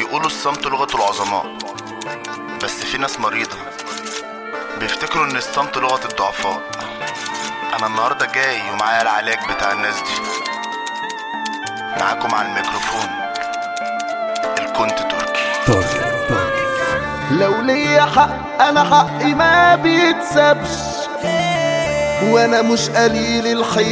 بيقولوا الصمت لغة العظماء بس في ناس مريضة بيفتكروا ان الصمت لغة الضعفاء انا النهاردة جاي ومعايا العلاج بتاع الناس دي معاكم على الميكروفون الكنت تركي لو ليا حق انا حقي ما بيتسابش وانا مش قليل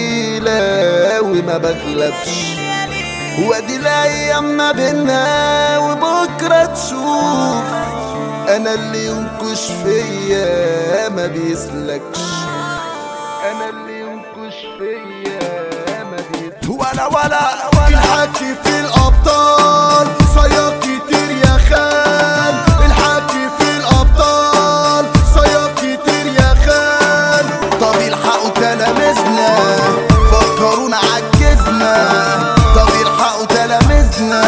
الحيلة وما بغلبش وادي الايام ما بينا وبكرة تشوف انا اللي ينكش فيا ما بيسلكش انا اللي ينكش فيا ما بيسلكش ولا ولا ولا الحكي في الابطال صياد كتير يا خال الحكي في الابطال صياد كتير يا خال طب الحقوا تلامذنا فكرونا عجزنا طب الحقوا تلامذنا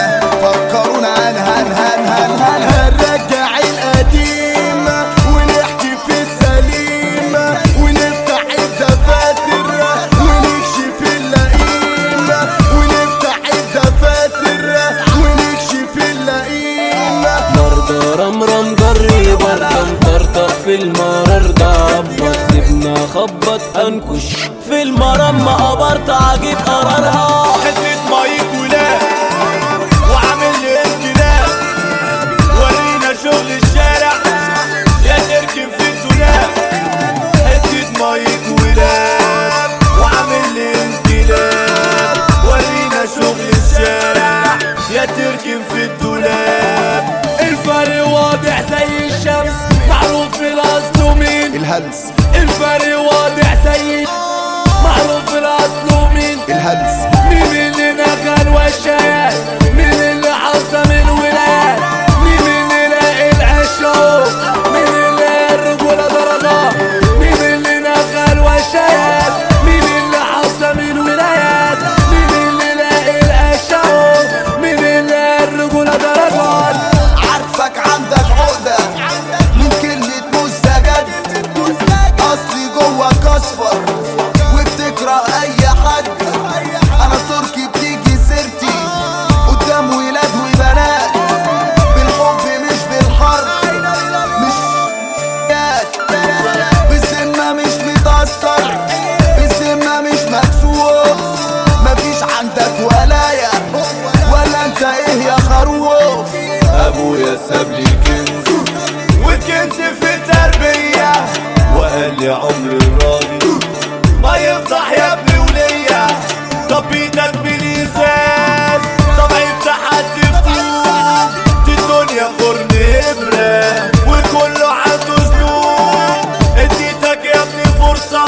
فكرونا هن هن هن هن هن هنرجع القديم ونحكي في السليم ونفتح الدفاتر ونكشف اللئيم ونفتح الدفاتر ونكشف اللئيم مرضى رمرم جري برضه مطرطق في المرار ضبط سيبنا خبط انكش في المرام ما قبرت عجيب قرارها حتة مايك ولا وعامل لي انقلاب ورينا شغل الشارع يا تركن في الدولاب حتة مايك ولا وعامل لي انقلاب ورينا شغل الشارع يا تركن في الدولاب الفرق واضح زي الشمس معروف في الاصل مين الهلس الفرق واضح زي معروف في الاصل مين الهلس مين اللي نقل والشيال مين اللي حصم الولايات مين اللي لاقي العشوق مين اللي لاقي الرجولة درجات مين اللي نقل والشيال مين اللي حصم الولايات مين اللي لاقي العشوق مين اللي لاقي الرجولة درجات عارفك عندك عقدة من كلمة مستجد أصلي جواك أصفر وبتكره أي حد أنا تركي بتيجي سيرتي قدام ولاد وبنات بالحب مش بالحرب مش جات بالذمة مش متأثر بالذمة مش مكسوف مفيش عندك ولاية ولا انت ايه يا خروف ابويا ساب لي كنز والكنز في التربية وقال لي عمري الراضي ما يفضح يا ابني وليا طب ايدك بالازاز طب عيب حد فتوح دي الدنيا فرن ابرة وكله عنده ذنوب اديتك يا ابني فرصة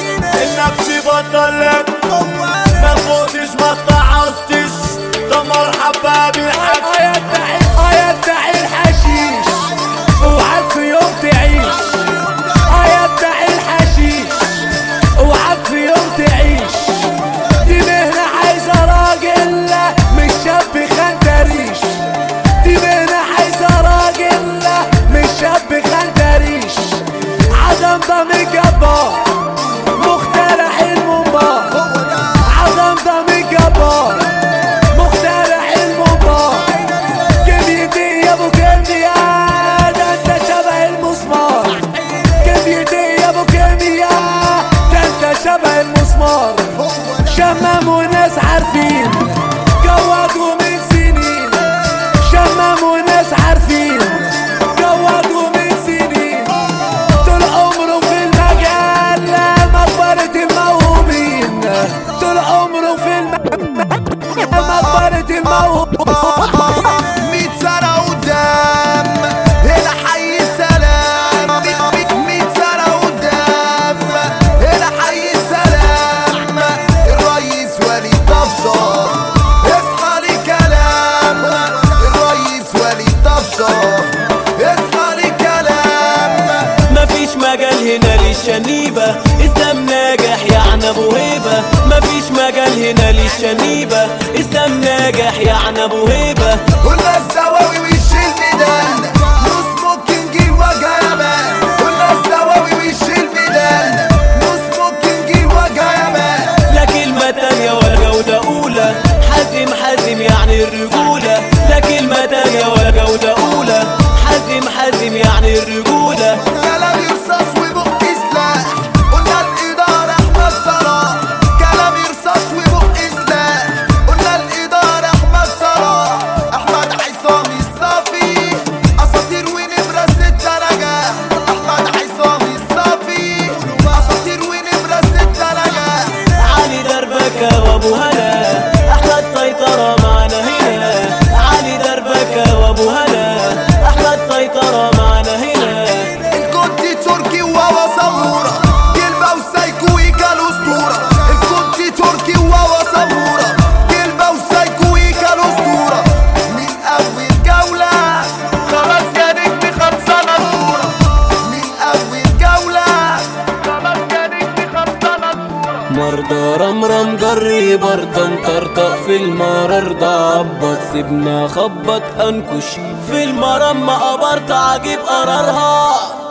انك تبطل لك ما فوتش ما تعصتش طب مرحبا بالحق يا الدعي يا الدعي الحشيش اوعك في يوم تعيش يا الدعي الحشيش اوعك في يوم تعيش دي مهنة عايزة راجل مش شاب خندريش دي مهنة عايزة راجل مش شاب خندريش عدم ضمير جبار مخترع المنبار عظم ضمير جبار مخترع المنبار كبيتي يا ابو كيميا ده انت شبه المسمار كبيتي يا ابو كيميا ده انت شبه المسمار شمام وناس عارفين جوادوا من سنين شمام وناس عارفين جوادوا من سنين طول عمره في المجال مقبرة الموهوبين طول عمره في الم- مقبرة الموهوبين ميت سنة قدام هنا حي السلام ميت سنة قدام هنا حي السلام الرئيس وليد طفشة اصحى لكلام الرئيس وليد طفشة اصحى لكلام مفيش مجال هنا للشنيبة اسلام ناجح يعني ابو هيبة مفيش مجال هنا للشنيبة اسلام ناجح يعني ابو هيبة قلنا الزواوي وش الميدان نص ممكن جيل وجه يمان قلنا الزواوي وش الميدان نص ممكن جيل وجه يمان لا كلمة تانية ولا جودة أولى حازم حازم حازم يعني الرجولة لا كلمة تانية ولا جولة أولى حازم حازم يعني الرجولة كلامي رصاص وبق سلاح قلنا الإدارة أحمد صلاح كلامي رصاص وبق سلاح قلنا الإدارة أحمد صلاح أحمد عصام الصافي أساطير ونمرة ستة نجاح أحمد عصام الصافي أساطير ونمرة ستة نجاح علي دربكة وابو هلا احمد سيطرة معنا هنا علي دربكة وابو هلا احمد سيطرة معنا هنا الكنت تركي وهو صبورة كلمة وسايكو ويكال أسطورة الكنت تركي وهو صبورة كلمة وسايكو ويكال أسطورة من أول جولة خلاص يا نجم خلصانة صورة من أول جولة خلاص يا نجم خلصانة صورة مرضى رمرم جري برضه مطرطق في المرار ده عبط سيبنا خبط انكش في المرام ما قبرت عجيب قرارها